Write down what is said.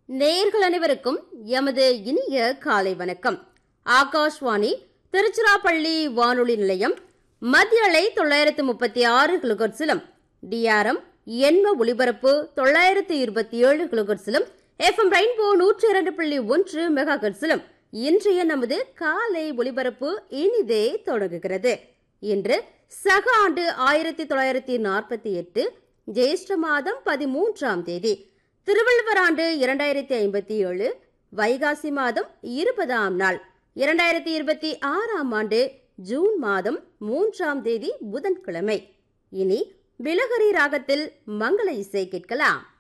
நேயர்கள் அனைவருக்கும் எமது இனிய காலை வணக்கம் ஆகாஷ்வாணி திருச்சிராப்பள்ளி வானொலி நிலையம் மத்திய அலை தொள்ளாயிரத்து முப்பத்தி ஆறு கிலோகர்ஸிலும் டிஆர்எம் எண்ம ஒலிபரப்பு தொள்ளாயிரத்து இருபத்தி ஏழு கிலோகர்ஸிலும் எஃப்எம் ரெயின்போ நூற்றி இரண்டு புள்ளி ஒன்று மெகா கர்ஸிலும் இன்றைய நமது காலை ஒலிபரப்பு இனிதே தொடங்குகிறது இன்று சக ஆண்டு ஆயிரத்தி தொள்ளாயிரத்தி நாற்பத்தி எட்டு ஜேஷ்ட மாதம் பதிமூன்றாம் தேதி திருவள்ளுவர் ஆண்டு இரண்டாயிரத்தி ஐம்பத்தி ஏழு வைகாசி மாதம் இருபதாம் நாள் இரண்டாயிரத்தி இருபத்தி ஆறாம் ஆண்டு ஜூன் மாதம் மூன்றாம் தேதி புதன்கிழமை இனி பிலகரி ராகத்தில் மங்கள இசை கேட்கலாம்